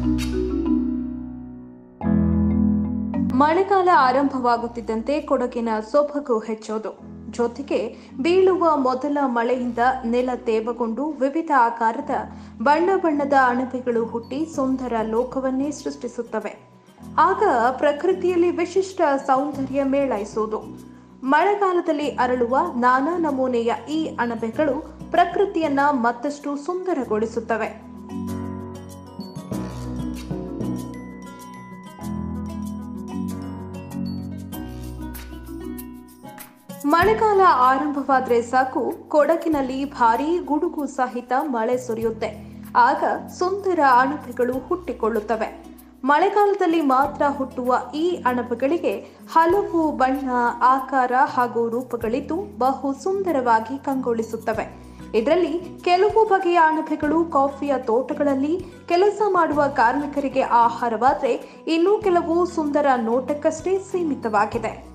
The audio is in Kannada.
ಮಳೆಗಾಲ ಆರಂಭವಾಗುತ್ತಿದ್ದಂತೆ ಕೊಡಗಿನ ಸೊಬಗು ಹೆಚ್ಚೋದು ಜೊತೆಗೆ ಬೀಳುವ ಮೊದಲ ಮಳೆಯಿಂದ ನೆಲ ತೇವಗೊಂಡು ವಿವಿಧ ಆಕಾರದ ಬಣ್ಣ ಬಣ್ಣದ ಅಣಬೆಗಳು ಹುಟ್ಟಿ ಸುಂದರ ಲೋಕವನ್ನೇ ಸೃಷ್ಟಿಸುತ್ತವೆ ಆಗ ಪ್ರಕೃತಿಯಲ್ಲಿ ವಿಶಿಷ್ಟ ಸೌಂದರ್ಯ ಮೇಳೈಸುವುದು ಮಳೆಗಾಲದಲ್ಲಿ ಅರಳುವ ನಾನಾ ನಮೂನೆಯ ಈ ಅಣಬೆಗಳು ಪ್ರಕೃತಿಯನ್ನ ಮತ್ತಷ್ಟು ಸುಂದರಗೊಳಿಸುತ್ತವೆ ಮಳೆಗಾಲ ಆರಂಭವಾದ್ರೆ ಸಾಕು ಕೊಡಗಿನಲ್ಲಿ ಭಾರೀ ಗುಡುಗು ಸಹಿತ ಮಳೆ ಸುರಿಯುತ್ತೆ ಆಗ ಸುಂದರ ಅಣಬೆಗಳು ಹುಟ್ಟಿಕೊಳ್ಳುತ್ತವೆ ಮಳೆಗಾಲದಲ್ಲಿ ಮಾತ್ರ ಹುಟ್ಟುವ ಈ ಅಣಬೆಗಳಿಗೆ ಹಲವು ಬಣ್ಣ ಆಕಾರ ಹಾಗೂ ರೂಪಗಳಿದ್ದು ಬಹು ಸುಂದರವಾಗಿ ಕಂಗೊಳಿಸುತ್ತವೆ ಇದರಲ್ಲಿ ಕೆಲವು ಬಗೆಯ ಅಣಬೆಗಳು ಕಾಫಿಯ ತೋಟಗಳಲ್ಲಿ ಕೆಲಸ ಮಾಡುವ ಕಾರ್ಮಿಕರಿಗೆ ಆಹಾರವಾದರೆ ಇನ್ನೂ ಕೆಲವು ಸುಂದರ ನೋಟಕ್ಕಷ್ಟೇ ಸೀಮಿತವಾಗಿದೆ